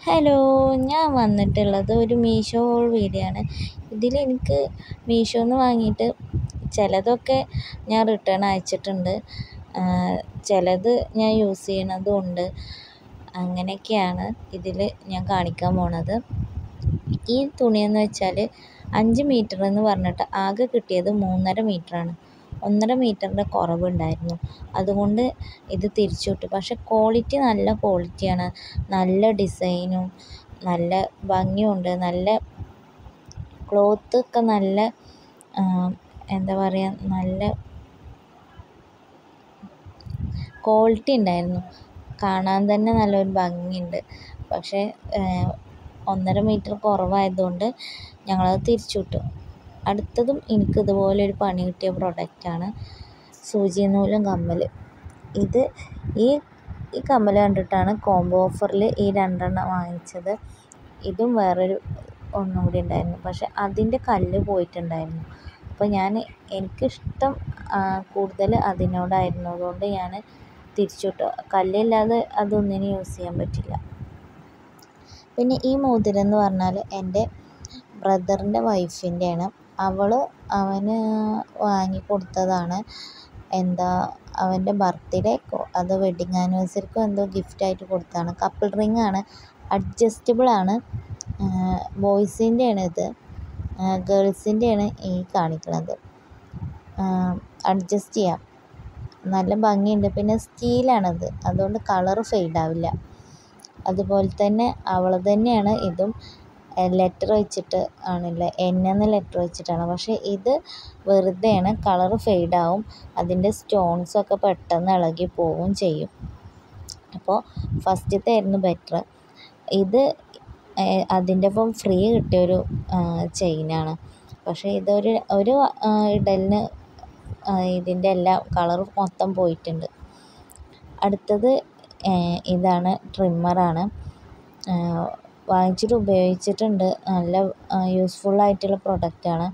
hello ഞാൻ വന്നിട്ടുള്ളത് ഒരു മീഷോ ഹോൾ വീഡിയോ ആണ് ഇതിൽ എനിക്ക് മീഷോന്ന് വാങ്ങിയിട്ട് ചിലതൊക്കെ ഞാൻ റിട്ടേൺ അയച്ചിട്ടുണ്ട് ചിലത് ഞാൻ യൂസ് ചെയ്യണതും ഉണ്ട് അങ്ങനെയൊക്കെയാണ് ഇതിൽ ഞാൻ കാണിക്കാൻ പോണത് ഈ തുണിയെന്ന് വെച്ചാൽ അഞ്ച് മീറ്റർ എന്ന് പറഞ്ഞിട്ട് ആകെ കിട്ടിയത് മൂന്നര മീറ്ററാണ് ഒന്നര മീറ്ററിൻ്റെ കുറവുണ്ടായിരുന്നു അതുകൊണ്ട് ഇത് തിരിച്ചു വിട്ടു പക്ഷെ ക്വാളിറ്റി നല്ല ക്വാളിറ്റിയാണ് നല്ല ഡിസൈനും നല്ല ഭംഗിയുണ്ട് നല്ല ക്ലോത്ത് ഒക്കെ നല്ല എന്താ പറയുക നല്ല ക്വാളിറ്റി ഉണ്ടായിരുന്നു കാണാൻ തന്നെ നല്ലൊരു ഭംഗിയുണ്ട് പക്ഷേ ഒന്നര മീറ്റർ കുറവായതുകൊണ്ട് ഞങ്ങളത് തിരിച്ചു വിട്ടു അടുത്തതും എനിക്ക് ഇതുപോലൊരു പണി കിട്ടിയ പ്രൊഡക്റ്റാണ് സൂചി നൂലും കമ്മൽ ഇത് ഈ ഈ കമ്മൽ കണ്ടിട്ടാണ് കോംബോ ഓഫറിൽ ഈ രണ്ടെണ്ണം വാങ്ങിച്ചത് ഇതും വേറൊരു ഒന്നും കൂടി ഉണ്ടായിരുന്നു പക്ഷെ അതിൻ്റെ കല്ല് പോയിട്ടുണ്ടായിരുന്നു അപ്പോൾ ഞാൻ എനിക്കിഷ്ടം കൂടുതൽ അതിനോടായിരുന്നു അതുകൊണ്ട് ഞാൻ തിരിച്ചു വിട്ടു കല്ലില്ലാതെ അതൊന്നിനും യൂസ് ചെയ്യാൻ പറ്റില്ല പിന്നെ ഈ മോതിരം എന്ന് പറഞ്ഞാൽ എൻ്റെ ബ്രദറിൻ്റെ വൈഫിൻ്റെയാണ് അവൾ അവന് വാങ്ങി കൊടുത്തതാണ് എന്താ അവൻ്റെ ബർത്ത്ഡേക്കോ അതോ വെഡിങ് ആനിവേഴ്സറിക്കോ എന്തോ ഗിഫ്റ്റായിട്ട് കൊടുത്തതാണ് കപ്പിൾ റിംഗ് ആണ് അഡ്ജസ്റ്റബിൾ ആണ് ബോയ്സിൻ്റെയാണ് ഇത് ഗേൾസിൻ്റെയാണ് ഈ കാണിക്കുന്നത് അഡ്ജസ്റ്റ് ചെയ്യാം നല്ല ഭംഗിയുണ്ട് പിന്നെ സ്റ്റീലാണത് അതുകൊണ്ട് കളർ ഫെയ്ഡ് ആവില്ല അതുപോലെ തന്നെ അവൾ തന്നെയാണ് ഇതും ലെറ്റർ വെച്ചിട്ട് ആണല്ലേ എൻ എന്ന് ലെറ്റർ വെച്ചിട്ടാണ് പക്ഷേ ഇത് വെറുതെയാണ് കളർ ഫെയ്ഡ് ആവും അതിൻ്റെ സ്റ്റോൺസൊക്കെ പെട്ടെന്ന് ഇളകി പോവുകയും ചെയ്യും അപ്പോൾ ഫസ്റ്റത്തെ ആയിരുന്നു ബെറ്റർ ഇത് അതിൻ്റെ ഒപ്പം ഫ്രീ കിട്ടിയൊരു ചെയിനാണ് പക്ഷേ ഇതൊരു ഒരു ഇടലിന് ഇതിൻ്റെ എല്ലാം കളർ മൊത്തം പോയിട്ടുണ്ട് അടുത്തത് ഇതാണ് ട്രിമ്മറാണ് വാങ്ങിച്ചിട്ട് ഉപയോഗിച്ചിട്ടുണ്ട് നല്ല യൂസ്ഫുൾ ആയിട്ടുള്ള പ്രൊഡക്റ്റാണ്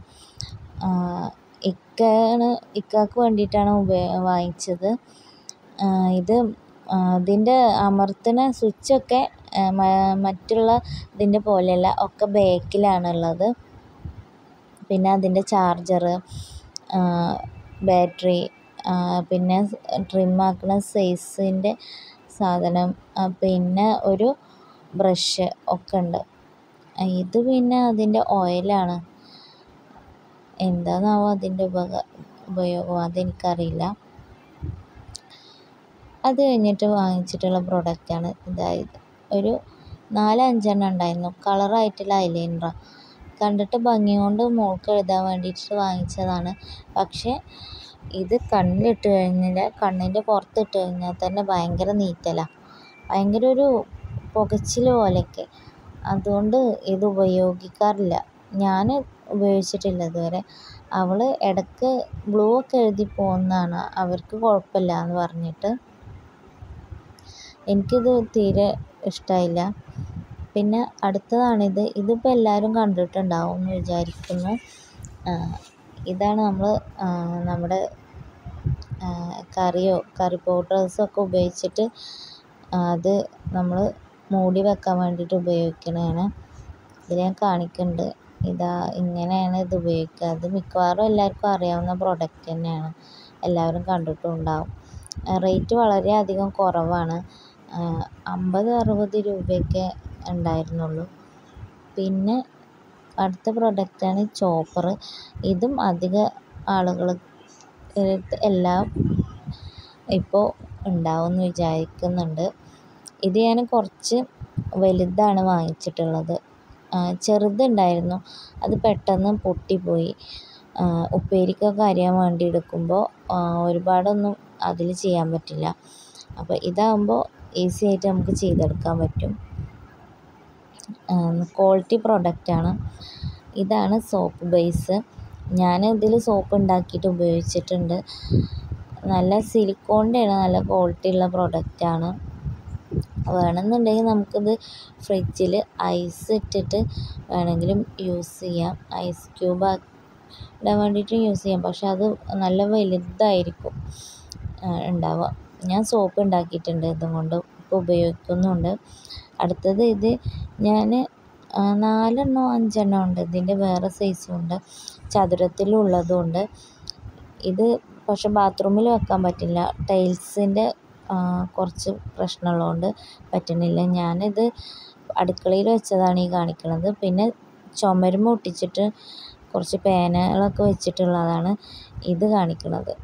ഇക്കയാണ് ഇക്കാക്ക് വേണ്ടിയിട്ടാണ് ഉപയോ വാങ്ങിച്ചത് ഇത് ഇതിൻ്റെ അമർത്തുന്ന സ്വിച്ചൊക്കെ മറ്റുള്ള ഇതിൻ്റെ പോലെയല്ല ഒക്കെ ബാക്കിലാണുള്ളത് പിന്നെ അതിൻ്റെ ചാർജർ ബാറ്ററി പിന്നെ ട്രിം ആക്കുന്ന സൈസിൻ്റെ സാധനം പിന്നെ ഒരു ബ്രഷ് ഒക്കെ ഉണ്ട് ഇത് പിന്നെ അതിൻ്റെ ഓയിലാണ് എന്താണെന്നാവോ അതിൻ്റെ ഉപക ഉപയോഗം അതെനിക്കറിയില്ല അത് കഴിഞ്ഞിട്ട് വാങ്ങിച്ചിട്ടുള്ള പ്രൊഡക്റ്റാണ് ഇതായത് ഒരു നാല് അഞ്ചെണ്ണം ഉണ്ടായിരുന്നു കളറായിട്ടുള്ള ഐലൈനറാണ് കണ്ടിട്ട് ഭംഗി കൊണ്ട് മോൾക്ക് എഴുതാൻ വേണ്ടിയിട്ട് വാങ്ങിച്ചതാണ് പക്ഷേ ഇത് കണ്ണിലിട്ട് കഴിഞ്ഞാൽ കണ്ണിൻ്റെ പുറത്തിട്ട് കഴിഞ്ഞാൽ തന്നെ ഭയങ്കര നീറ്റലാണ് ഭയങ്കര ഒരു പുകച്ചിൽ പോലെയൊക്കെ അതുകൊണ്ട് ഇത് ഉപയോഗിക്കാറില്ല ഞാൻ ഉപയോഗിച്ചിട്ടില്ല ഇതുവരെ അവൾ ഇടയ്ക്ക് ബ്ലൂ ഒക്കെ എഴുതി പോകുന്നതാണ് അവർക്ക് കുഴപ്പമില്ല എന്ന് പറഞ്ഞിട്ട് എനിക്കിത് തീരെ ഇഷ്ടമായില്ല പിന്നെ അടുത്തതാണിത് ഇതിപ്പോൾ എല്ലാവരും കണ്ടിട്ടുണ്ടാവും എന്ന് വിചാരിക്കുന്നു ഇതാണ് നമ്മൾ നമ്മുടെ കറിയോ കറി പൗഡേഴ്സൊക്കെ ഉപയോഗിച്ചിട്ട് അത് നമ്മൾ മൂടി വെക്കാൻ വേണ്ടിയിട്ട് ഉപയോഗിക്കണതാണ് ഇത് ഞാൻ കാണിക്കുന്നുണ്ട് ഇതാ ഇങ്ങനെയാണ് ഇത് ഉപയോഗിക്കുക അത് മിക്കവാറും എല്ലാവർക്കും അറിയാവുന്ന പ്രൊഡക്റ്റ് തന്നെയാണ് എല്ലാവരും കണ്ടിട്ടും ഉണ്ടാവും റേറ്റ് വളരെയധികം കുറവാണ് അമ്പത് അറുപത് രൂപയൊക്കെ ഉണ്ടായിരുന്നുള്ളൂ പിന്നെ അടുത്ത പ്രൊഡക്റ്റാണ് ചോപ്പർ ഇതും അധിക ആളുകൾ എല്ലാം ഇപ്പോൾ ഉണ്ടാവുമെന്ന് വിചാരിക്കുന്നുണ്ട് ഇത് ഞാൻ കുറച്ച് വലുതാണ് വാങ്ങിച്ചിട്ടുള്ളത് ചെറുതുണ്ടായിരുന്നു അത് പെട്ടെന്ന് പൊട്ടിപ്പോയി ഉപ്പേരിക്കൊക്കെ അരിയാൻ വേണ്ടി എടുക്കുമ്പോൾ ഒരുപാടൊന്നും അതിൽ ചെയ്യാൻ പറ്റില്ല അപ്പോൾ ഇതാകുമ്പോൾ ഈസി ആയിട്ട് നമുക്ക് ചെയ്തെടുക്കാൻ പറ്റും ക്വാളിറ്റി പ്രൊഡക്റ്റാണ് ഇതാണ് സോപ്പ് ബേസ് ഞാൻ ഇതിൽ സോപ്പ് ഉണ്ടാക്കിയിട്ട് ഉപയോഗിച്ചിട്ടുണ്ട് നല്ല സിലിക്കോണിൻ്റെയാണ് നല്ല ക്വാളിറ്റി ഉള്ള പ്രൊഡക്റ്റാണ് വേണമെന്നുണ്ടെങ്കിൽ നമുക്കിത് ഫ്രിഡ്ജിൽ ഐസ് ഇട്ടിട്ട് വേണമെങ്കിലും യൂസ് ചെയ്യാം ഐസ് ക്യൂബ് ഇടാൻ വേണ്ടിയിട്ടും യൂസ് ചെയ്യാം പക്ഷെ അത് നല്ല വലുതായിരിക്കും ഉണ്ടാവുക ഞാൻ സോപ്പ് ഉണ്ടാക്കിയിട്ടുണ്ട് ഇതും കൊണ്ട് ഇപ്പോൾ ഉപയോഗിക്കുന്നുണ്ട് അടുത്തത് ഇത് ഞാൻ നാലെണ്ണോ അഞ്ചെണ്ണോ ഉണ്ട് ഇതിൻ്റെ വേറെ സൈസും ഉണ്ട് ചതുരത്തിലുള്ളതും ഉണ്ട് ഇത് പക്ഷെ ബാത്റൂമിൽ വെക്കാൻ പറ്റില്ല ടൈൽസിൻ്റെ കുറച്ച് പ്രശ്നമുള്ളതുകൊണ്ട് പറ്റുന്നില്ല ഞാനിത് അടുക്കളയിൽ വെച്ചതാണ് ഈ കാണിക്കുന്നത് പിന്നെ ചുമരുമ്മ ഒട്ടിച്ചിട്ട് കുറച്ച് പേനകളൊക്കെ വെച്ചിട്ടുള്ളതാണ് ഇത് കാണിക്കുന്നത്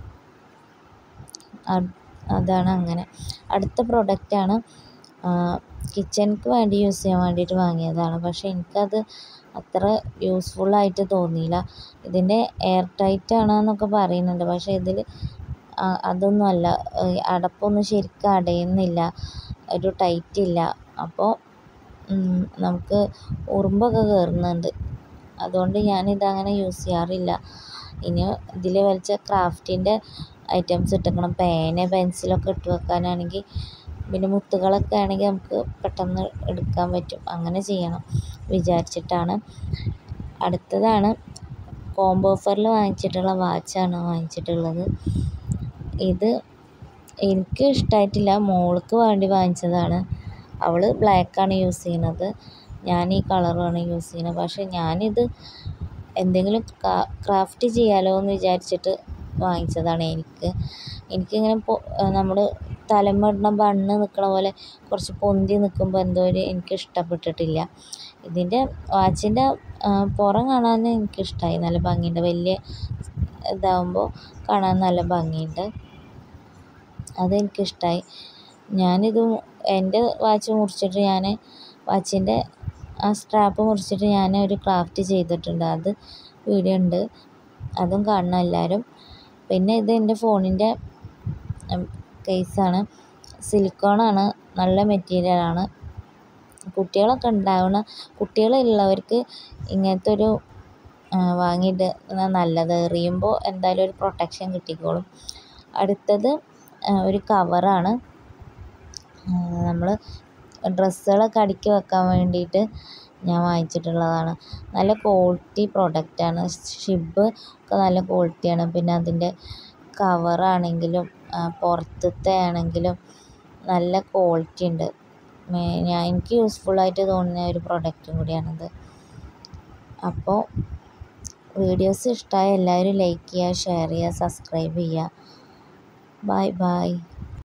അതാണ് അങ്ങനെ അടുത്ത പ്രൊഡക്റ്റാണ് കിച്ചണിക്ക് വേണ്ടി യൂസ് ചെയ്യാൻ വേണ്ടിയിട്ട് വാങ്ങിയതാണ് പക്ഷേ എനിക്കത് അത്ര യൂസ്ഫുള്ളായിട്ട് തോന്നിയില്ല ഇതിൻ്റെ എയർ ടൈറ്റ് ആണെന്നൊക്കെ പറയുന്നുണ്ട് പക്ഷേ ഇതിൽ അതൊന്നുമല്ല അടപ്പൊന്നും ശരിക്കും അടയുന്നില്ല ഒരു ടൈറ്റ് ഇല്ല അപ്പോൾ നമുക്ക് ഉറുമ്പൊക്കെ കയറുന്നുണ്ട് അതുകൊണ്ട് ഞാനിതങ്ങനെ യൂസ് ചെയ്യാറില്ല ഇനി ഇതിൽ വലിച്ച ക്രാഫ്റ്റിൻ്റെ ഐറ്റംസ് ഇട്ടേക്കണം പേന പെൻസിലൊക്കെ ഇട്ട് വെക്കാനാണെങ്കിൽ പിന്നെ മുത്തുകളൊക്കെ ആണെങ്കിൽ നമുക്ക് പെട്ടെന്ന് എടുക്കാൻ പറ്റും അങ്ങനെ ചെയ്യണം വിചാരിച്ചിട്ടാണ് അടുത്തതാണ് കോംബോ ഓഫറിൽ വാങ്ങിച്ചിട്ടുള്ള വാച്ചാണ് വാങ്ങിച്ചിട്ടുള്ളത് ഇത് എനിക്ക് ഇഷ്ടമായിട്ടില്ല മോൾക്ക് വേണ്ടി വാങ്ങിച്ചതാണ് അവൾ ബ്ലാക്കാണ് യൂസ് ചെയ്യുന്നത് ഞാൻ ഈ കളറുമാണ് യൂസ് ചെയ്യുന്നത് പക്ഷേ ഞാനിത് എന്തെങ്കിലും ക്രാഫ്റ്റ് ചെയ്യാമല്ലോ എന്ന് വിചാരിച്ചിട്ട് വാങ്ങിച്ചതാണ് എനിക്ക് എനിക്കിങ്ങനെ നമ്മൾ തലമ്മ ഇടുന്ന ബണ്ണ് നിൽക്കണ പോലെ കുറച്ച് പൊന്തി നിൽക്കുമ്പോൾ എന്തോ ഒരു എനിക്ക് ഇഷ്ടപ്പെട്ടിട്ടില്ല ഇതിൻ്റെ വാച്ചിൻ്റെ പുറം കാണാൻ എനിക്കിഷ്ടമായി നല്ല ഭംഗിയുണ്ട് വലിയ ഇതാകുമ്പോൾ കാണാൻ നല്ല ഭംഗിയുണ്ട് അതെനിക്കിഷ്ടമായി ഞാനിത് എൻ്റെ വാച്ച് മുറിച്ചിട്ട് ഞാൻ വാച്ചിൻ്റെ ആ സ്ട്രാപ്പ് മുറിച്ചിട്ട് ഞാൻ ഒരു ക്രാഫ്റ്റ് ചെയ്തിട്ടുണ്ട് അത് വീഡിയോ ഉണ്ട് അതും കാണണം എല്ലാവരും പിന്നെ ഇത് എൻ്റെ ഫോണിൻ്റെ കേസാണ് സിലിക്കോണാണ് നല്ല മെറ്റീരിയലാണ് കുട്ടികളൊക്കെ ഉണ്ടാവണ കുട്ടികളുള്ളവർക്ക് ഇങ്ങനത്തെ ഒരു വാങ്ങിയിട്ട് നല്ലത് എറിയുമ്പോൾ എന്തായാലും ഒരു പ്രൊട്ടക്ഷൻ കിട്ടിക്കോളും അടുത്തത് ഒരു കവറാണ് നമ്മൾ ഡ്രസ്സുകളൊക്കെ അടുക്കി വെക്കാൻ വേണ്ടിയിട്ട് ഞാൻ വാങ്ങിച്ചിട്ടുള്ളതാണ് നല്ല ക്വാളിറ്റി പ്രൊഡക്റ്റാണ് ഷിബ് ഒക്കെ നല്ല ക്വാളിറ്റിയാണ് പിന്നെ അതിൻ്റെ കവറാണെങ്കിലും പുറത്തത്തെ ആണെങ്കിലും നല്ല ക്വാളിറ്റി ഉണ്ട് ഞാൻ എനിക്ക് യൂസ്ഫുള്ളായിട്ട് തോന്നുന്ന ഒരു പ്രൊഡക്റ്റും കൂടിയാണിത് അപ്പോൾ വീഡിയോസ് ഇഷ്ടമായ എല്ലാവരും ലൈക്ക് ചെയ്യുക ഷെയർ ചെയ്യുക സബ്സ്ക്രൈബ് ചെയ്യുക ബൈ ബൈ